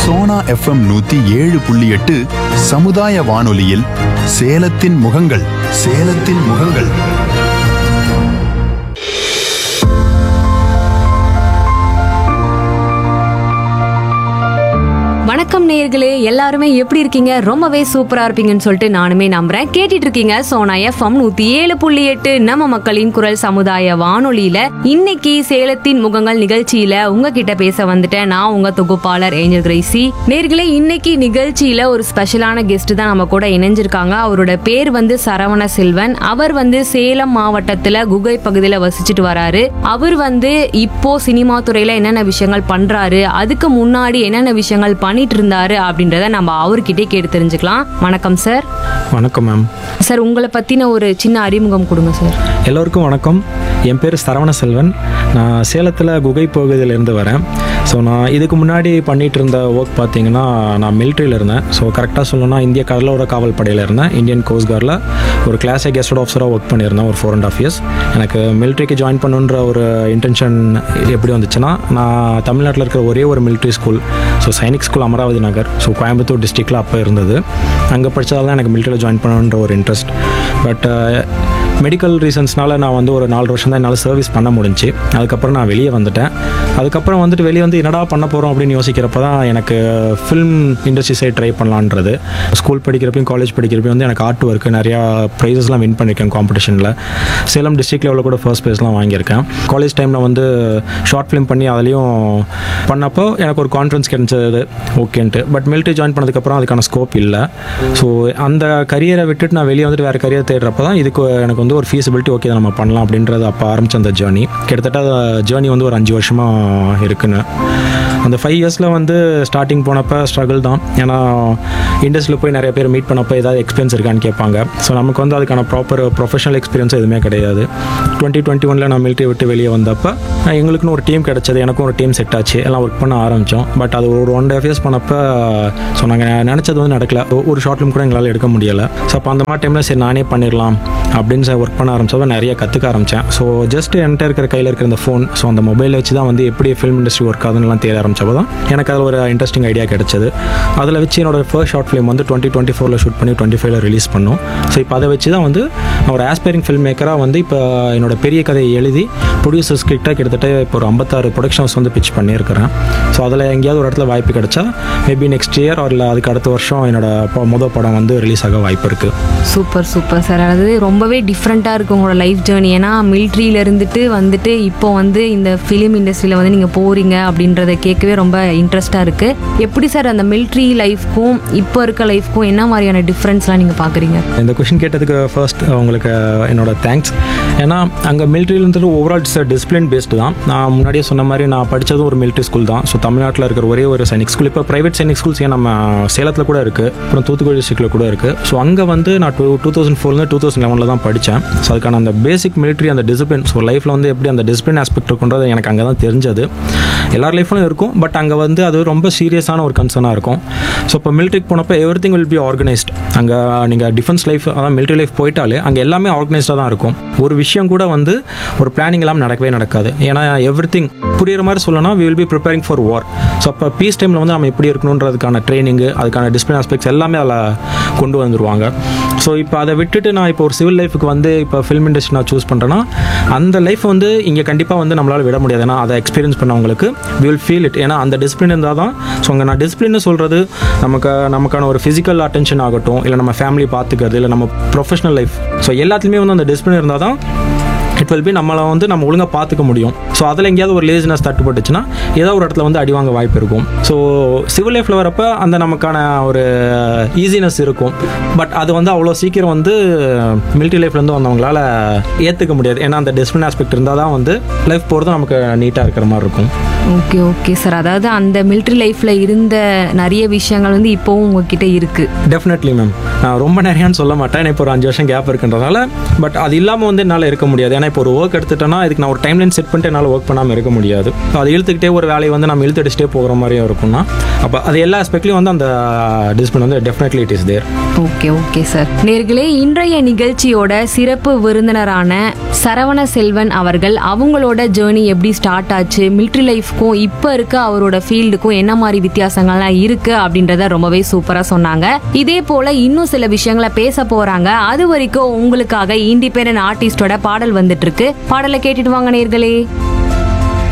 Sona FM நூத்தி ஏழு புள்ளி எட்டு சமுதாய வானொலியில் சேலத்தின் முகங்கள் சேலத்தின் முகங்கள் வணக்கம் நேயர்களே எல்லாருமே எப்படி இருக்கீங்க ரொம்பவே சூப்பரா இருப்பீங்கன்னு சொல்லிட்டு நானுமே நம்புறேன் கேட்டுட்டு இருக்கீங்க சோனா எஃப்எம் நூத்தி ஏழு புள்ளி எட்டு நம்ம மக்களின் குரல் சமுதாய வானொலியில இன்னைக்கு சேலத்தின் முகங்கள் நிகழ்ச்சியில உங்ககிட்ட பேச வந்துட்டேன் நான் உங்க தொகுப்பாளர் ஏஞ்சல் கிரேசி நேர்களே இன்னைக்கு நிகழ்ச்சியில ஒரு ஸ்பெஷலான கெஸ்ட் தான் நம்ம கூட இணைஞ்சிருக்காங்க அவரோட பேர் வந்து சரவண செல்வன் அவர் வந்து சேலம் மாவட்டத்துல குகை பகுதியில வசிச்சுட்டு வராரு அவர் வந்து இப்போ சினிமா துறையில என்னென்ன விஷயங்கள் பண்றாரு அதுக்கு முன்னாடி என்னென்ன விஷயங்கள் பண்ணிட்டு இருந்தாரு அப்படின்றத நம்ம அவர்கிட்டே கேட்டு தெரிஞ்சுக்கலாம் வணக்கம் சார் வணக்கம் மேம் சார் உங்களை பத்தின ஒரு சின்ன அறிமுகம் கொடுங்க சார் எல்லோருக்கும் வணக்கம் என் பேர் சரவண செல்வன் நான் சேலத்தில் குகை பகுதியிலேருந்து வரேன் ஸோ நான் இதுக்கு முன்னாடி பண்ணிட்டு இருந்த ஒர்க் பார்த்தீங்கன்னா நான் மிலிட்ரியில் இருந்தேன் ஸோ கரெக்டாக சொல்லணும்னா இந்திய கடலோர காவல் படையில் இருந்தேன் இந்தியன் கோஸ்ட் கார்டில் ஒரு கிளாஸை கெஸ்ட் ஆஃபீஸராக ஒர்க் பண்ணியிருந்தேன் ஒரு ஃபோர் அண்ட் ஆஃப் இயர்ஸ் எனக்கு மிலிட்ரிக்கு ஜாயின் பண்ணுன்ற ஒரு இன்டென்ஷன் எப்படி வந்துச்சுன்னா நான் தமிழ்நாட்டில் இருக்கிற ஒரே ஒரு military school so Sainik school Amaravathi Nagar so Coimbatore டிஸ்ட்ரிக்டில் அப்போ இருந்தது அங்கே படித்ததால் தான் எனக்கு மிலிட்ரியில் ஜாயின் பண்ணணுன்ற ஒரு இன்ட்ரெஸ்ட் பட் மெடிக்கல் ரீசன்ஸ்னால நான் வந்து ஒரு நாலு வருஷம் தான் என்னால் சர்வீஸ் பண்ண முடிஞ்சு அதுக்கப்புறம் நான் வெளியே வந்துட்டேன் அதுக்கப்புறம் வந்துட்டு வெளியே வந்து என்னடா பண்ண போகிறோம் அப்படின்னு யோசிக்கிறப்ப தான் எனக்கு ஃபிலிம் இண்டஸ்ட்ரி சைட் ட்ரை பண்ணலான்றது ஸ்கூல் படிக்கிறப்பையும் காலேஜ் படிக்கிறப்பையும் வந்து எனக்கு ஆர்ட் ஒர்க்கு நிறையா ப்ரைஸஸ்லாம் வின் பண்ணியிருக்கேன் காம்படிஷனில் சேலம் டிஸ்ட்ரிக்ட் லெவலில் கூட ஃபர்ஸ்ட் ப்ரைஸ்லாம் வாங்கியிருக்கேன் காலேஜ் டைமில் வந்து ஷார்ட் ஃபிலிம் பண்ணி அதுலேயும் பண்ணப்போ எனக்கு ஒரு கான்ஃபிடன்ஸ் கிடைச்சது ஓகேன்ட்டு பட் மிலிட்ரி ஜாயின் பண்ணதுக்கப்புறம் அதுக்கான ஸ்கோப் இல்லை ஸோ அந்த கரியரை விட்டுட்டு நான் வெளியே வந்துட்டு வேறு கரியர் தேடுறப்ப தான் இதுக்கு எனக்கு வந்து ஒரு ஃபீஸிபிலிட்டி ஓகே நம்ம பண்ணலாம் அப்படின்றது அப்போ ஆரம்பிச்ச அந்த ஜேர்னி கிட்டத்தட்ட ஜேர்னி வந்து ஒரு அஞ்சு வருஷமாக இருக்குன்னு அந்த ஃபைவ் இயர்ஸில் வந்து ஸ்டார்டிங் போனப்போ ஸ்ட்ரகிள் தான் ஏன்னா இண்டஸ்ட்ரியில் போய் நிறைய பேர் மீட் பண்ணப்போ ஏதாவது எக்ஸ்பீரியன்ஸ் இருக்கான்னு கேட்பாங்க ஸோ நமக்கு வந்து அதுக்கான ப்ராப்பர் ப்ரொஃபஷனல் எக்ஸ்பீரியன்ஸ் எதுவுமே கிடையாது டுவெண்ட்டி டுவெண்ட்டி ஒனில் நான் மிலிட்ரி விட்டு வெளியே வந்தப்போ எங்களுக்குன்னு ஒரு டீம் கிடச்சது எனக்கும் ஒரு டீம் செட் ஆச்சு எல்லாம் ஒர்க் பண்ண ஆரம்பித்தோம் பட் அது ஒரு ஒன் டே ஃபேஸ் பண்ணப்போ ஸோ நாங்கள் நினச்சது வந்து நடக்கல ஒ- ஒரு ஷார்ட் ஃபிலிம் கூட எங்களால் எடுக்க முடியலை ஸோ அப்போ அந்த மாதிரி டைமில் சரி நானே பண்ணிடலாம் அப்படின்னு ஒர்க் பண்ண ஆரம்பிச்சப்போ நிறைய கற்றுக்க ஆரம்பித்தேன் ஸோ ஜஸ்ட் என்கிட்ட இருக்கிற கையில் இருக்கிற இந்த ஃபோன் ஸோ அந்த மொபைலை வச்சு தான் வந்து எப்படி ஃபிலிம் இண்டஸ்ட்ரி ஒர்க் ஆகுதுன்னுலாம் தேட ஆரம்பிச்சப்போ தான் எனக்கு அதில் ஒரு இன்ட்ரெஸ்டிங் ஐடியா கிடைச்சது அதில் வச்சு என்னோட ஃபர்ஸ்ட் ஷார்ட் ஃபிலிம் வந்து டுவெண்ட்டி டுவெண்ட்டி ஃபோரில் ஷூட் பண்ணி டுவெண்ட்டி ஃபைவ்ல ரிலீஸ் பண்ணோம் ஸோ இப்போ அதை வச்சு தான் வந்து நான் ஒரு ஆஸ்பைரிங் ஃபில்ம் மேக்கராக வந்து இப்போ என்னோட பெரிய கதையை எழுதி ப்ரொடியூசர்ஸ் கிட்ட கிட்டத்தட்ட இப்போ ஒரு ஐம்பத்தாறு ப்ரொடக்ஷன்ஸ் வந்து பிச் பண்ணியிருக்கிறேன் ஸோ அதில் எங்கேயாவது ஒரு இடத்துல வாய்ப்பு கிடைச்சா மேபி நெக்ஸ்ட் இயர் இல்லை அதுக்கு அடுத்த வருஷம் என்னோட ப- முத படம் வந்து ரிலீஸ் ஆக வாய்ப்பு இருக்குது சூப்பர் சூப்பர் சார் அதாவது ரொம்பவே டிஃப்ரெண்ட்டாக இருக்கு உங்களோட லைஃப் ஜேர்னி ஏன்னா மிலிட்ரியில இருந்துட்டு வந்துட்டு இப்போ வந்து இந்த ஃபிலிம் இண்டஸ்ட்ரியில் வந்து நீங்கள் போறீங்க அப்படின்றத கேட்கவே ரொம்ப இன்ட்ரெஸ்டாக இருக்கு எப்படி சார் அந்த மிலிட்ரி லைஃப்க்கும் இப்போ இருக்க லைஃப்க்கும் என்ன மாதிரியான டிஃப்ரென்ஸ்லாம் நீங்கள் பார்க்குறீங்க இந்த கொஷின் கேட்டதுக்கு ஃபர்ஸ்ட் உங்களுக்கு என்னோட தேங்க்ஸ் ஏன்னா அங்கே மிலிட்ரியிலேருந்து ஓவரால் இட்ஸ் டிசிப்ளின் பேஸ்டு தான் நான் முன்னாடியே சொன்ன மாதிரி நான் படித்ததும் ஒரு மிலிட்ரி ஸ்கூல் தான் ஸோ தமிழ்நாட்டில் இருக்கிற ஒரே ஒரு சைனிக் ஸ்கூல் இப்போ ப்ரைவேட் சைனிக் ஸ்கூல்ஸ் ஏன் நம்ம சேலத்தில் கூட இருக்குது அப்புறம் தூத்துக்குடி டிஸ்ட்ரிக்டில் கூட இருக்குது ஸோ அங்கே வந்து நான் டூ டூ தௌசண்ட் ஃபோர்லேருந்து டூ தௌசண்ட் லெவனில் தான் படித்தேன் ஸோ அதுக்கான அந்த பேசிக் மிலிட்ரி அந்த டிசிப்ளின் ஸோ லைஃப்பில் வந்து எப்படி அந்த டிசிப்ளின் ஆஸ்பெக்ட் இருக்குன்றது எனக்கு அங்கே தான் தெரிஞ்சது எல்லார் லைஃப்லையும் இருக்கும் பட் அங்கே வந்து அது ரொம்ப சீரியஸான ஒரு கன்சர்னாக இருக்கும் ஸோ இப்போ மிலிட்ரிக்கு போனப்போ everything will be organised அங்கே நீங்கள் டிஃபென்ஸ் லைஃப் அதான் மிலிட்ரி லைஃப் போயிட்டாலே அங்கே எல்லாமே ஆர்கனைஸ்டாக தான் இருக்கும் ஒரு விஷயம் கூட வந்து ஒரு பிளானிங் இல்லாமல் நடக்கவே நடக்காது ஏன்னா எவ்ரி திங் புரியுற மாதிரி சொல்லணும்னா we will be preparing for war so அப்போ பீஸ் டைமில் வந்து நம்ம எப்படி இருக்கணுன்றதுக்கான ட்ரைனிங்கு அதுக்கான டிசிப்ளின் ஆஸ்பெக்ட்ஸ் எல்லாமே அதில் கொண்டு வந்துருவாங்க ஸோ இப்போ அதை விட்டுட்டு நான் இப்போ ஒரு சிவில் லைஃபுக்கு வந்து இப்போ ஃபிலிம் இண்டஸ்ட்ரி நான் சூஸ் பண்ணுறேன்னா அந்த லைஃப் வந்து இங்கே கண்டிப்பாக வந்து நம்மளால் விட முடியாது ஏன்னா அதை எக்ஸ்பீரியன்ஸ் பண்ணவங்களுக்கு வி வில் ஃபீல் இட் ஏன்னா அந்த டிசிப்ளின் இருந்தால் தான் ஸோ அங்கே நான் டிசிப்ளின்னு சொல்கிறது நமக்கு நமக்கான ஒரு ஃபிசிக்கல் அட்டென்ஷன் ஆகட்டும் இல்லை நம்ம ஃபேமிலி பார்த்துக்கிறது இல்லை நம்ம ப்ரொஃபஷனல் லைஃப் ஸோ எல்லாத்துலேயுமே வந்து அந்த டிசிப்ளின் இருந்தால் தான் இட் வில் பி நம்மளை வந்து நம்ம ஒழுங்காக பார்த்துக்க முடியும் ஸோ அதில் எங்கேயாவது ஒரு லேசினஸ் தட்டுப்பட்டுச்சுன்னா ஏதோ ஒரு இடத்துல வந்து அடி வாங்க வாய்ப்பு இருக்கும் ஸோ சிவில் லைஃப்பில் வரப்போ அந்த நமக்கான ஒரு ஈஸினஸ் இருக்கும் பட் அது வந்து அவ்வளோ சீக்கிரம் வந்து மிலிட்ரி லைஃப்லேருந்து வந்தவங்களால ஏற்றுக்க முடியாது ஏன்னா அந்த டிசிப்ளின் ஆஸ்பெக்ட் இருந்தால் தான் வந்து லைஃப் போகிறது நமக்கு நீட்டாக இருக்கிற மாதிரி இருக்கும் ஓகே ஓகே சார் அதாவது அந்த மிலிட்ரி லைஃப்பில் இருந்த நிறைய விஷயங்கள் வந்து இப்போவும் உங்ககிட்ட இருக்குது டெஃபினெட்லி மேம் நான் ரொம்ப நிறையான்னு சொல்ல மாட்டேன் ஏன்னா இப்போ ஒரு அஞ்சு வருஷம் கேப் இருக்குன்றதால பட் அது இல்லாமல் வந்து என்னால் இருக்க முடியாது ஏன்னா இப்போ இப்போ ஒரு ஒர்க் எடுத்துட்டேன்னா இதுக்கு நான் ஒரு டைம்லைன் செட் பண்ணிட்டு என்னால் ஒர்க் பண்ணாமல் இருக்க முடியாது ஸோ அதை இழுத்துக்கிட்டே ஒரு வேலையை வந்து நம்ம இழுத்தடிச்சிட்டே போகிற மாதிரியும் இருக்கும்னா அப்போ அது எல்லா ஆஸ்பெக்ட்லையும் வந்து அந்த டிசிப்ளின் வந்து definitely it is there okay okay sir நேர்களே இன்றைய நிகழ்ச்சியோட சிறப்பு விருந்தினரான சரவண செல்வன் அவர்கள் அவங்களோட ஜேர்னி எப்படி ஸ்டார்ட் ஆச்சு மிலிட்ரி லைஃப்க்கும் இப்போ இருக்க அவரோட ஃபீல்டுக்கும் என்ன மாதிரி வித்தியாசங்கள்லாம் இருக்கு அப்படின்றத ரொம்பவே சூப்பரா சொன்னாங்க இதே போல இன்னும் சில விஷயங்களை பேச போறாங்க அது வரைக்கும் உங்களுக்காக இண்டிபெண்டன்ட் ஆர்டிஸ்டோட பாடல் வந்துட்டு இருக்கு பாடலை கேட்டுட்டு வாங்க நேர்களே